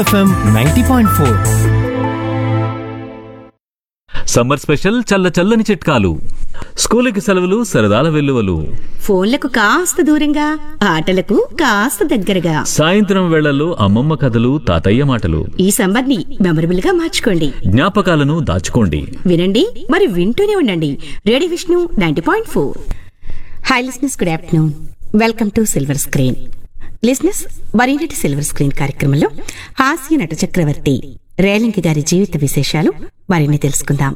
FM ninety point four summer special చల్ల చల్లని చిట్కాలు స్కూలుకి సెలవులు సరదాల వెల్లువలు ఫోన్లకు కాస్త దూరంగా ఆటలకు కాస్త దగ్గరగా సాయంత్రం వేళల్లో అమ్మమ్మ కథలు తాతయ్య మాటలు ఈ సమ్మర్ ని మెమరబుల్ గా మార్చుకోండి జ్ఞాపకాలను దాచుకోండి వినండి మరి వింటూనే ఉండండి radio Vishnu ninety point four hi listeners good afternoon welcome to silver screen listeners మరీనటి సిల్వర్ స్క్రీన్ కార్యక్రమంలో హాస్య నట చక్రవర్తి రేలింగి గారి జీవిత విశేషాలు మరిన్ని తెలుసుకుందాం